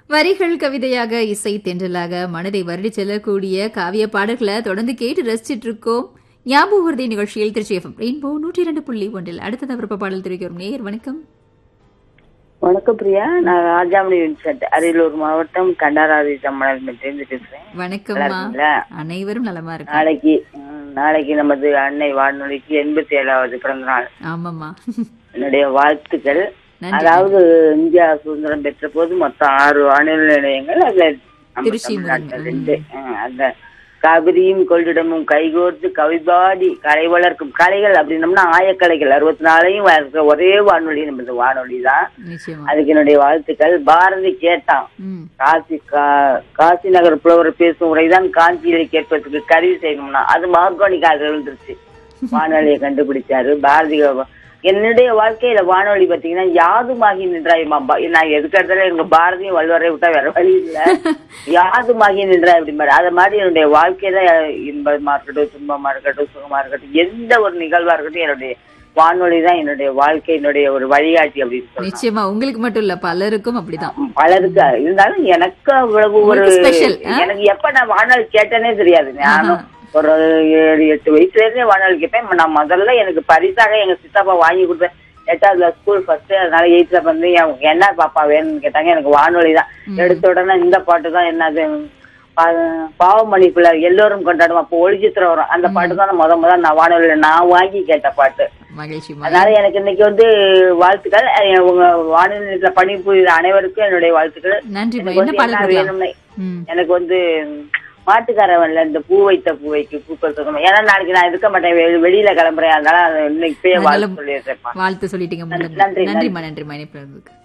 வரிகள் கவிதையாக இசை தென்றலாக மனதை வருடி செல்லக்கூடிய காவிய பாடல்களை தொடர்ந்து கேட்டு ரசிச்சிட்டு இருக்கோம் ஞாபக உறுதி நிகழ்ச்சியில் திருச்சி எஃப்எம் ரெயின்போ நூற்றி இரண்டு புள்ளி ஒன்றில் அடுத்த விருப்ப பாடல் தெரிவிக்கிறோம் நேயர் வணக்கம் வணக்கம் பிரியா நான் ராஜாமணி வின்சென்ட் அரியலூர் மாவட்டம் கண்டாராதி சம்மணத்திலிருந்து பேசுறேன் நல்லா வணக்கம்மா இருக்கீங்களா அனைவரும் நலமா இருக்கு நாளைக்கு ம், நாளைக்கு நமது அன்னை வானொலிக்கு எண்பத்தி ஏழாவது பிறந்த நாள் ஆமாம்மா என்னுடைய வாழ்த்துக்கள் நன்றி. அதாவது இந்தியா சுதந்திரம் பெற்ற போது மொத்தம் ஆறு வானொலி நிலையங்கள் அதுல நம்ம திருச்சி தமிழ்நாட்டுல முதல். ரெண்டு ம், அந்த காவிரியும் கொள்ளிடமும் கைகோர்த்து கவிபாடி கலை வளர்க்கும் கலைகள் அப்படின்னம்னா ஆயக்கலைகள் அறுபத்தி நாளையும் வளர்க்கிற ஒரே வானொலி நமது வானொலி தான் நிச்சயமா அதுக்கு என்னுடைய வாழ்த்துக்கள் பாரதி கேட்டான் ம் காசி கா- காசி நகர் புலவர் பேசும் உரைதான் காஞ்சியில கேட்பதற்கு கருவி செய்யணும்னா அது மார்கோனிக்காக எழுந்துருச்சு வானொலியை கண்டுபிடிச்சாரு பாரதி கா- என்னுடைய வாழ்க்கையில வானொலி பாத்தீங்கன்னா யாதுமாகி நின்றாயுமா பா- நான் எதுக்கு இடத்துல எங்க பாரதியும் வள்ளுவரை விட்டா வேற வழி இல்ல யாதுமாகி நின்றா அப்படிம்பாரு அது மாதிரி என்னுடைய வாழ்க்கையில இன்பமா இருக்கட்டும் துன்பமா இருக்கட்டும் சுகமா இருக்கட்டும் எந்த ஒரு நிகழ்வா இருக்கட்டும் என்னுடைய வானொலி தான் என்னுடைய வாழ்க்கை என்னுடைய ஒரு வழிகாட்டி அப்படின்னு சொல்லலாம் நிச்சயமா உங்களுக்கு மட்டும் இல்ல பலருக்கும் அப்படிதான் பலருக்கு இருந்தாலும் எனக்கு அவ்வளவு ஒரு உங்களுக்கு special, ஆ? எனக்கு எப்ப நான் வானொலி கேட்டேனே தெரியாது நானும் ஒரு ஏழு எட்டு வயசுல இருந்தே வானொலி கேட்பேன் நான் முதல்ல எனக்கு பரிசாக எங்க சித்தப்பா வாங்கி கொடுத்தேன் எட்டாவதுல ஸ்கூல் ஃபர்ஸ்ட் அதனால எயித்துல வந்து என் என்ன பாப்பா வேணும்னு கேட்டாங்க எனக்கு வானொலி தான் எடுத்த உடனே இந்த பாட்டு தான் என்னது பா- பாவமணி பிள்ளை எல்லோரும் கொண்டாடுவோம் அப்போ ஒளிச்சித்திரம் வரும் அந்த பாட்டு தான் நான் முத முத நான் வானொலியில நான் வாங்கி கேட்ட பாட்டு மகிழ்ச்சி அதனால எனக்கு இன்னைக்கு வந்து வாழ்த்துக்கள் அஹ் உங்க வானொலியில பணிபுரிகிற அனைவருக்கும் என்னுடைய வாழ்த்துக்கள் நன்றிம்மா எனக்கு என்ன வந்து பாடல் என்ன கொடுக்கலாம் வேணும்னு ம் எனக்கு வந்து மாட்டுக்காரவன்ல இந்த பூ வைத்த பூவைக்கு பூக்கள் சொல்லணும் ஏன்னா நாளைக்கு நான் இருக்க மாட்டேன் வெ- வெளியில கிளம்புறேன் அதனால இன்னைக்கு போய் அதனால வாழ்த்து சொல்லிடுறேன் வாழ்த்து சொல்லிட்டீங்க முதல்ல. நன்றி, நன்றிம்மா நன்றிம்மா இணைப்பு